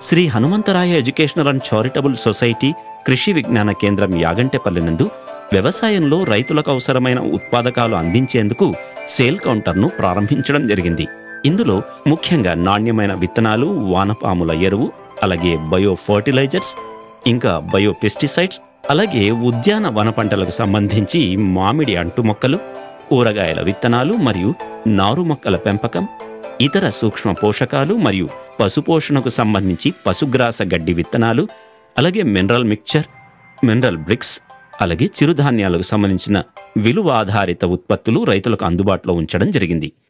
Shri Hanumantharaya educational and charitable society Krishi Vigyan కేంద్రం యాగంటెపల్లి నందు వ్యవసాయంలో రైతులకు అవసరమైన ఉత్పాదకాలు అందించేందుకు సేల్ కౌంటర్ను ప్రారంభించడం జరిగింది ఇందులో ముఖ్యంగా నాణ్యమైన విత్తనాలు వానపాముల ఎరువు అలాగే బయో ఫర్టిలైజర్స్ ఇంకా బయో పెస్టిసైడ్స్ అలాగే ఉద్యాన వన పంటలకు సంబంధించి మామిడి అంటు మొక్కలు కూరగాయల విత్తనాలు మరియు నారు మొక్కల పెంపకం ఇతర సూక్ష్మ పోషకాలు మరియు పశుపోషణకు సంబంధించి పశుగ్రాస గడ్డి విత్తనాలు అలాగే మినరల్ మిక్చర్ మినరల్ బ్రిక్స్ అలాగే చిరుధాన్యాలకు సంబంధించిన విలువ ఆధారిత ఉత్పత్తులు రైతులకు అందుబాటులో ఉంచడం జరిగింది